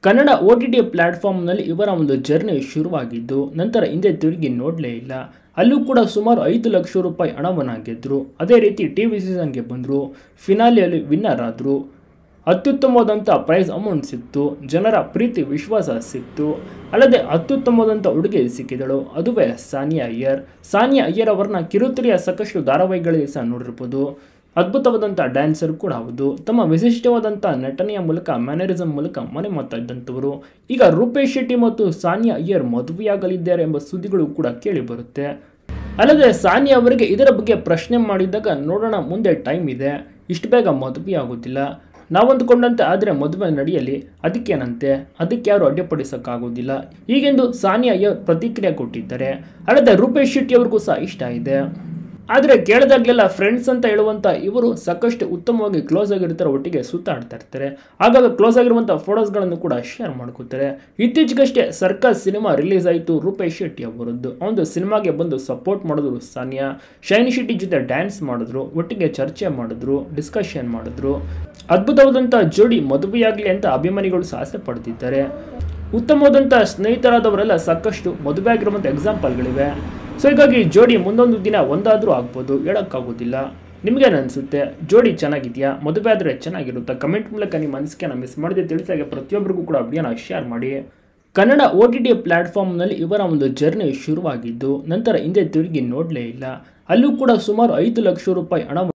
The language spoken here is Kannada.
ಕನ್ನಡ ಒ ಟಿ ಟಿ ಪ್ಲಾಟ್ಫಾರ್ಮ್ನಲ್ಲಿ ಇವರ ಒಂದು ಜರ್ನಿ ಶುರುವಾಗಿದ್ದು ನಂತರ ಹಿಂದೆ ತಿರುಗಿ ನೋಡಲೇ ಇಲ್ಲ ಅಲ್ಲೂ ಕೂಡ ಸುಮಾರು ಐದು ಲಕ್ಷ ರೂಪಾಯಿ ಹಣವನ್ನು ಗೆದ್ದರು ಅದೇ ರೀತಿ ಟಿ ವಿ ಸೀಸನ್ಗೆ ಬಂದರು ಫಿನಾಲಿಯಲ್ಲಿ ವಿನ್ನರ್ ಆದರು ಅತ್ಯುತ್ತಮವಾದಂಥ ಪ್ರೈಸ್ ಅಮೌಂಟ್ ಸಿಕ್ತು ಜನರ ಪ್ರೀತಿ ವಿಶ್ವಾಸ ಸಿಕ್ತು ಅಲ್ಲದೆ ಅತ್ಯುತ್ತಮವಾದಂಥ ಉಡುಗೆ ಸಿಕ್ಕಿದಳು ಅದುವೇ ಸಾನಿಯಾ ಅಯ್ಯರ್ ಸಾನಿಯಾ ಅಯ್ಯರ್ ಅವರನ್ನ ಕಿರುತೆರೆಯ ಸಾಕಷ್ಟು ಧಾರಾವಾಹಿಗಳಲ್ಲಿ ಸಹ ನೋಡಿರ್ಬೋದು ಅದ್ಭುತವಾದಂಥ ಡ್ಯಾನ್ಸರ್ ಕೂಡ ಹೌದು ತಮ್ಮ ವಿಶಿಷ್ಟವಾದಂಥ ನಟನೆಯ ಮೂಲಕ ಮ್ಯಾನರಿಸಮ್ ಮೂಲಕ ಮನೆ ಮಾತಾ ಇದ್ದಂಥವರು ಈಗ ರೂಪೇಶ್ ಶೆಟ್ಟಿ ಮತ್ತು ಸಾನಿಯಾ ಅಯ್ಯರ್ ಮದುವೆಯಾಗಲಿದ್ದಾರೆ ಎಂಬ ಸುದ್ದಿಗಳು ಕೂಡ ಕೇಳಿ ಬರುತ್ತೆ ಅಲ್ಲದೆ ಸಾನಿಯಾ ಅವರಿಗೆ ಇದರ ಬಗ್ಗೆ ಪ್ರಶ್ನೆ ಮಾಡಿದಾಗ ನೋಡೋಣ ಮುಂದೆ ಟೈಮ್ ಇದೆ ಇಷ್ಟು ಬೇಗ ಮದುವೆ ಆಗೋದಿಲ್ಲ ನಾವಂದುಕೊಂಡಂತೆ ಆದರೆ ಮದುವೆ ನಡೆಯಲಿ ಅದಕ್ಕೇನಂತೆ ಅದಕ್ಕೆ ಯಾರು ಅಡ್ಡಿಪಡಿಸೋಕ್ಕಾಗೋದಿಲ್ಲ ಹೀಗೆಂದು ಸಾನಿಯಾ ಅಯ್ಯರ್ ಪ್ರತಿಕ್ರಿಯೆ ಕೊಟ್ಟಿದ್ದಾರೆ ಅಲ್ಲದೆ ರೂಪೇಶ್ ಶೆಟ್ಟಿ ಅವ್ರಿಗೂ ಸಹ ಇಷ್ಟ ಇದೆ ಆದರೆ ಕೇಳಿದಾಗಲೆಲ್ಲ ಫ್ರೆಂಡ್ಸ್ ಅಂತ ಹೇಳುವಂಥ ಇವರು ಸಾಕಷ್ಟು ಉತ್ತಮವಾಗಿ ಕ್ಲೋಸ್ ಆಗಿರ್ತಾರೆ ಒಟ್ಟಿಗೆ ಸುತ್ತಾಡ್ತಾ ಇರ್ತಾರೆ ಆಗಾಗ ಕ್ಲೋಸ್ ಆಗಿರುವಂಥ ಫೋಟೋಸ್ಗಳನ್ನು ಕೂಡ ಶೇರ್ ಮಾಡ್ಕೋತಾರೆ ಇತ್ತೀಚೆಗಷ್ಟೇ ಸರ್ಕಸ್ ಸಿನಿಮಾ ರಿಲೀಸ್ ಆಯಿತು ರೂಪೇಶ್ ಶೆಟ್ಟಿ ಅವರದ್ದು ಒಂದು ಸಿನಿಮಾಗೆ ಬಂದು ಸಪೋರ್ಟ್ ಮಾಡಿದ್ರು ಸಾನಿಯಾ ಶೈನಿ ಶೆಟ್ಟಿ ಜೊತೆ ಡ್ಯಾನ್ಸ್ ಮಾಡಿದ್ರು ಒಟ್ಟಿಗೆ ಚರ್ಚೆ ಮಾಡಿದ್ರು ಡಿಸ್ಕಷನ್ ಮಾಡಿದ್ರು ಅದ್ಭುತವಾದಂಥ ಜೋಡಿ ಮದುವೆಯಾಗಲಿ ಅಂತ ಅಭಿಮಾನಿಗಳು ಸಹ ಆಸೆ ಪಡ್ತಿದ್ದಾರೆ ಉತ್ತಮವಾದಂಥ ಸ್ನೇಹಿತರಾದವರೆಲ್ಲ ಸಾಕಷ್ಟು ಮದುವೆ ಆಗಿರುವಂಥ ಎಕ್ಸಾಂಪಲ್ಗಳಿವೆ ಸೊ ಹೀಗಾಗಿ ಜೋಡಿ ಮುಂದೊಂದು ದಿನ ಒಂದಾದರೂ ಆಗ್ಬೋದು ಹೇಳೋಕ್ಕಾಗೋದಿಲ್ಲ ನಿಮಗೇನು ಅನಿಸುತ್ತೆ ಜೋಡಿ ಚೆನ್ನಾಗಿದೆಯಾ ಮದುವೆ ಆದರೆ ಚೆನ್ನಾಗಿರುತ್ತಾ ಕಮೆಂಟ್ ಮೂಲಕ ನಿಮ್ಮ ಅನಿಸಿಕೆನ ಮಿಸ್ ಮಾಡದೆ ತಿಳಿಸಾಗೆ ಪ್ರತಿಯೊಬ್ಬರಿಗೂ ಕೂಡ ವಿಡಿಯೋನ ಶೇರ್ ಮಾಡಿ ಕನ್ನಡ ಒ ಟಿ ಟಿ ಪ್ಲ್ಯಾಟ್ಫಾರ್ಮ್ನಲ್ಲಿ ಇವರ ಒಂದು ಜರ್ನಿ ಶುರುವಾಗಿದ್ದು ನಂತರ ಹಿಂದೆ ತಿರುಗಿ ನೋಡಲೇ ಇಲ್ಲ ಅಲ್ಲೂ ಕೂಡ ಸುಮಾರು ಐದು ಲಕ್ಷ ರೂಪಾಯಿ ಹಣ